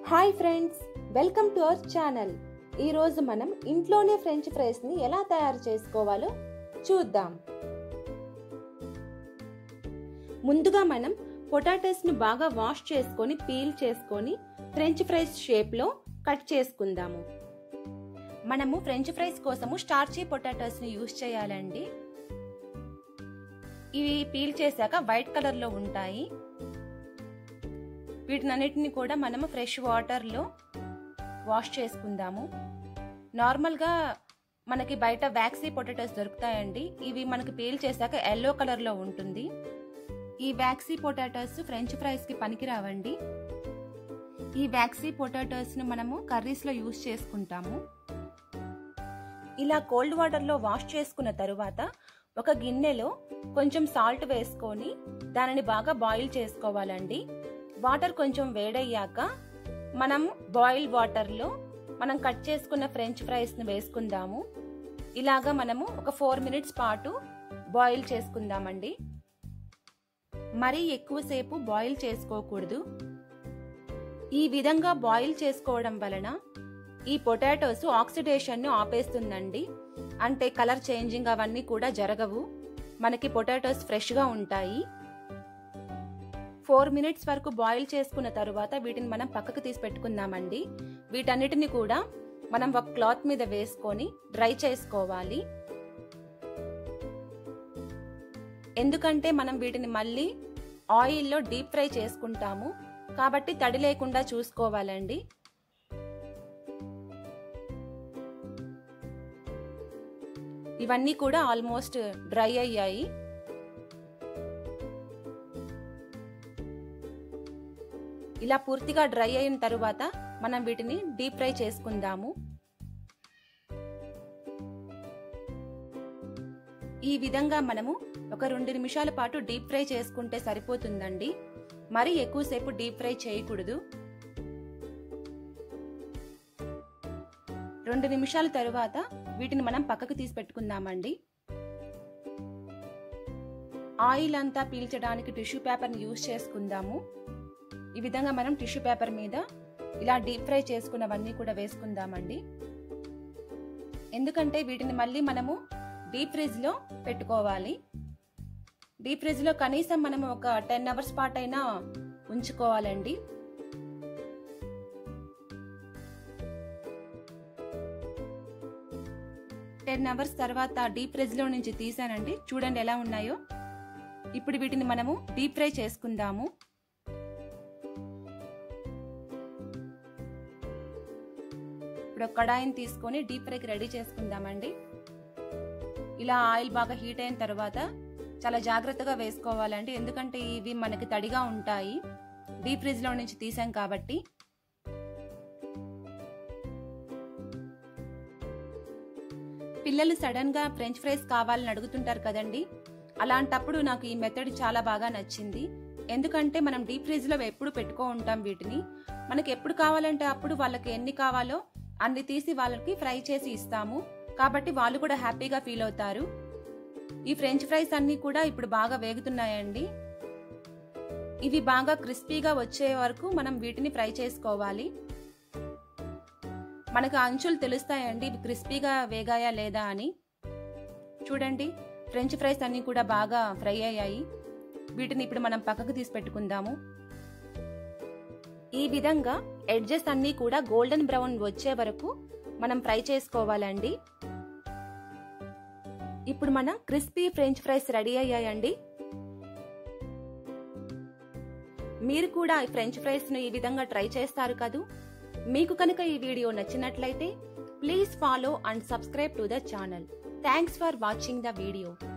hi friends welcome to our channel ఈరోజు మనం ఇంట్లోనే ఫ్రెంచ్ ఫ్రైస్ని ఎలా తయారు చేసుకోవాలో చూద్దాం ముందుగా మనం పొటాటోస్ని బాగా వాష్ చేసుకొని పీల్ చేసుకొని ఫ్రెంచ్ ఫ్రైస్ షేప్లో కట్ చేసుకుందాము మనము ఫ్రెంచ్ ఫ్రైస్ కోసము స్టార్చీ పొటాటోస్ని యూజ్ చేయాలండి ఇవి పీల్ చేశాక వైట్ కలర్లో ఉంటాయి వీటినన్నిటిని కూడా మనము ఫ్రెష్ వాటర్లో వాష్ చేసుకుందాము నార్మల్గా మనకి బయట వ్యాక్సీ పొటాటోస్ దొరుకుతాయండి ఇవి మనకి పీల్ చేశాక ఎల్లో కలర్లో ఉంటుంది ఈ వ్యాక్సీ పొటాటోస్ ఫ్రెంచ్ ఫ్రైస్కి పనికిరావండి ఈ వ్యాక్సీ పొటాటోస్ను మనము కర్రీస్లో యూస్ చేసుకుంటాము ఇలా కోల్డ్ వాటర్లో వాష్ చేసుకున్న తరువాత ఒక గిన్నెలో కొంచెం సాల్ట్ వేసుకొని దానిని బాగా బాయిల్ చేసుకోవాలండి వాటర్ కొంచెం వేడయ్యాక మనం బాయిల్ వాటర్లో మనం కట్ చేసుకున్న ఫ్రెంచ్ ఫ్రైస్ని వేసుకుందాము ఇలాగా మనము ఒక ఫోర్ మినిట్స్ పాటు బాయిల్ చేసుకుందామండి మరీ ఎక్కువసేపు బాయిల్ చేసుకోకూడదు ఈ విధంగా బాయిల్ చేసుకోవడం వలన ఈ పొటాటోస్ ఆక్సిడేషన్ను ఆపేస్తుందండి అంటే కలర్ చేంజింగ్ అవన్నీ కూడా జరగవు మనకి పొటాటోస్ ఫ్రెష్గా ఉంటాయి ఫోర్ మినిట్స్ వరకు బాయిల్ చేసుకున్న తరువాత వీటిని మనం పక్కకు తీసి పెట్టుకుందామండి వీటన్నిటిని కూడా మనం ఒక క్లాత్ మీద వేసుకొని డ్రై చేసుకోవాలి ఎందుకంటే మనం వీటిని మళ్ళీ ఆయిల్లో డీప్ ఫ్రై చేసుకుంటాము కాబట్టి తడి లేకుండా చూసుకోవాలండి ఇవన్నీ కూడా ఆల్మోస్ట్ డ్రై అయ్యాయి ఇలా పూర్తిగా డ్రై అయిన తరువాత మనం వీటిని డీప్ ఫ్రై చేసుకుందాము ఈ విధంగా మనము ఒక రెండు నిమిషాల పాటు డీప్ ఫ్రై చేసుకుంటే సరిపోతుందండి మరి ఎక్కువసేపు డీప్ ఫ్రై చేయకూడదు రెండు నిమిషాల తరువాత వీటిని మనం పక్కకు తీసి పెట్టుకుందామండి ఆయిల్ అంతా పీల్చడానికి టిష్యూ పేపర్ని యూజ్ చేసుకుందాము ఈ విధంగా మనం టిష్యూ పేపర్ మీద ఇలా డీప్ ఫ్రై చేసుకున్నవన్నీ కూడా వేసుకుందామండి ఎందుకంటే వీటిని మళ్ళీ మనము డీప్ ఫ్రిడ్జ్లో పెట్టుకోవాలి డీప్ ఫ్రిడ్జ్లో కనీసం మనం ఒక టెన్ అవర్స్ పాటు అయినా ఉంచుకోవాలండి టెన్ అవర్స్ తర్వాత డీప్ ఫ్రిడ్జ్లో నుంచి తీసానండి చూడండి ఎలా ఉన్నాయో ఇప్పుడు వీటిని మనము డీప్ ఫ్రై చేసుకుందాము ఇప్పుడు కడాయిని తీసుకొని డీప్ ఫ్రైకి రెడీ చేసుకుందామండి ఇలా ఆయిల్ బాగా హీట్ అయిన తర్వాత చాలా జాగ్రత్తగా వేసుకోవాలండి ఎందుకంటే ఇవి మనకి తడిగా ఉంటాయి డీప్ ఫ్రిడ్జ్లో నుంచి తీసాం కాబట్టి పిల్లలు సడన్గా ఫ్రెంచ్ ఫ్రైస్ కావాలని అడుగుతుంటారు కదండి అలాంటప్పుడు నాకు ఈ మెథడ్ చాలా బాగా నచ్చింది ఎందుకంటే మనం డీప్ ఫ్రిడ్జ్లో ఎప్పుడు పెట్టుకో ఉంటాం వీటిని మనకి ఎప్పుడు కావాలంటే అప్పుడు వాళ్ళకి ఎన్ని కావాలో అన్ని తీసి వాళ్ళకి ఫ్రై చేసి ఇస్తాము కాబట్టి వాళ్ళు కూడా హ్యాపీగా ఫీల్ అవుతారు ఈ ఫ్రెంచ్ ఫ్రైస్ అన్ని కూడా ఇప్పుడు బాగా వేగుతున్నాయండి ఇవి బాగా క్రిస్పీగా వచ్చే వరకు మనం వీటిని ఫ్రై చేసుకోవాలి మనకు అంచులు తెలుస్తాయండి ఇవి క్రిస్పీగా వేగాయా లేదా అని చూడండి ఫ్రెంచ్ ఫ్రైస్ అన్ని కూడా బాగా ఫ్రై అయ్యాయి వీటిని ఇప్పుడు మనం పక్కకు తీసి పెట్టుకుందాము ఈ విధంగా ఎడ్జెస్ అన్నీ కూడా గోల్డెన్ బ్రౌన్ వచ్చే వరకు మనం ఫ్రై చేసుకోవాలండి ఇప్పుడు మన క్రిస్పీ ఫ్రెంచ్ ఫ్రైస్ రెడీ అయ్యాయండి మీరు కూడా ఈ ఫ్రెంచ్ ఫ్రైస్ను ఈ విధంగా ట్రై చేస్తారు కదూ మీకు కనుక ఈ వీడియో నచ్చినట్లయితే please follow and subscribe to the channel thanks for watching the video